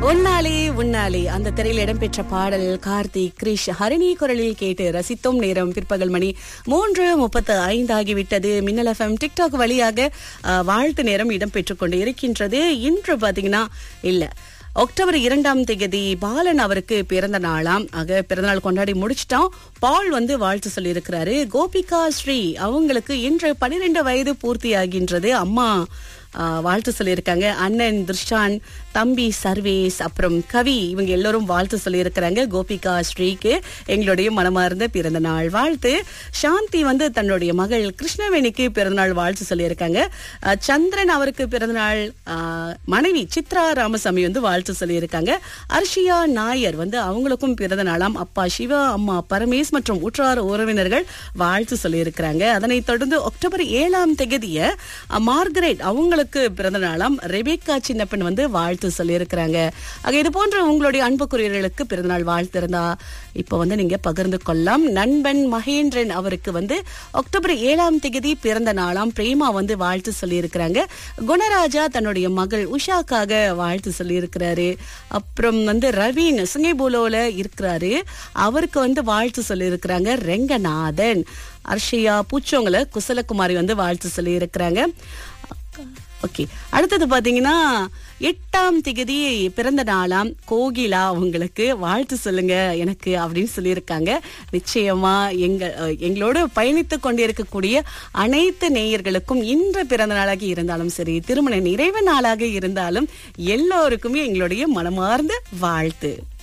உன்னாலே உன்னாலே அந்த திரையில் இடம்பெற்ற பாடல் கார்த்திக் கிரிஷ் ஹரிணி குரலில் கேட்டு ரசித்தோம் நேரம் பிற்பகல் மணி மூன்று முப்பத்து ஐந்து ஆகிவிட்டது மின்னல் எஃப்எம் டிக்டாக் வழியாக அஹ், வாழ்த்து நேரம் இடம்பெற்றுக் கொண்டு இருக்கின்றது இன்று பாத்தீங்கன்னா இல்ல அக்டோபர் இரண்டாம் தேதி பாலன் அவருக்கு பிறந்த நாளாம் ஆக பிறந்தநாள் கொண்டாடி முடிச்சிட்டோம் பால் வந்து வாழ்த்து சொல்லியிருக்கிறாரு கோபிகா ஸ்ரீ அவங்களுக்கு இன்று பன்னிரெண்டு வயது பூர்த்தியாகின்றது அம்மா ஆ, வாழ்த்து சொல்லியிருக்காங்க அண்ணன் துர்ஷான் தம்பி சர்வேஸ் அப்புறம் கவி இவங்க எல்லாரும் வாழ்த்து சொல்லியிருக்கிறாங்க கோபிகா ஸ்ரீக்கு எங்களுடைய மனமார்ந்த பிறந்த நாள் வாழ்த்து சாந்தி வந்து தன்னுடைய மகள் கிருஷ்ணவேணிக்கு பிறந்தநாள் வாழ்த்து சொல்லியிருக்காங்க ஆ, சந்திரன் அவருக்கு பிறந்தநாள் ஆ, மனைவி சித்ரா ராமசாமி வந்து வாழ்த்து சொல்லியிருக்காங்க அர்ஷியா நாயர் வந்து அவங்களுக்கும் பிறந்த நாளாம் அப்பா சிவா அம்மா பரமேஸ் மற்றும் உற்றார் உறவினர்கள் வாழ்த்து சொல்லியிருக்கிறாங்க அதனைத் தொடர்ந்து அக்டோபர் ஏழாம் தேதிய அ, மார்கரெட் அவங்களுக்கு பிறந்த நாளாம் ரெபேக்கா சின்னப்பன் வந்து வாழ்த்து சொல்லியிருக்கிறாங்க ஆக இது போன்ற உங்களுடைய அன்புக்குரியவர்களுக்கு பிறந்தநாள் வாழ்த்து இருந்தா இப்ப வந்து நீங்க பகிர்ந்து கொள்ளலாம் நண்பன் மகேந்திரன் அவருக்கு வந்து அக்டோபர் ஏழாம் தேதி பிறந்த நாளாம் பிரேமா வந்து வாழ்த்து சொல்லியிருக்கிறாங்க குணராஜா தன்னுடைய மகள் உஷாக்காக வாழ்த்து சொல்லியிருக்கிறாரு அப்புறம் வந்து ரவீன் சுங்கைபூலோல இருக்கிறாரு அவருக்கு வந்து வாழ்த்து சொல்லியிருக்கிறாங்க ரெங்கநாதன் அர்ஷியா பூச்சோங்கள குசலகுமாரி வந்து வாழ்த்து சொல்லியிருக்கிறாங்க ஓகே அடுத்தது பாத்தீங்கன்னா எட்டாம் திகதி பிறந்த நாளாம் கோகிலா உங்களுக்கு வாழ்த்து சொல்லுங்க எனக்கு அப்படின்னு சொல்லியிருக்காங்க நிச்சயமா எங்க அஹ், எங்களோடு பயணித்துக் கொண்டிருக்கக்கூடிய அனைத்து நேயர்களுக்கும் இன்று பிறந்த நாளாக இருந்தாலும் சரி திருமண நிறைவு நாளாக இருந்தாலும் எல்லோருக்குமே எங்களுடைய மனமார்ந்த வாழ்த்து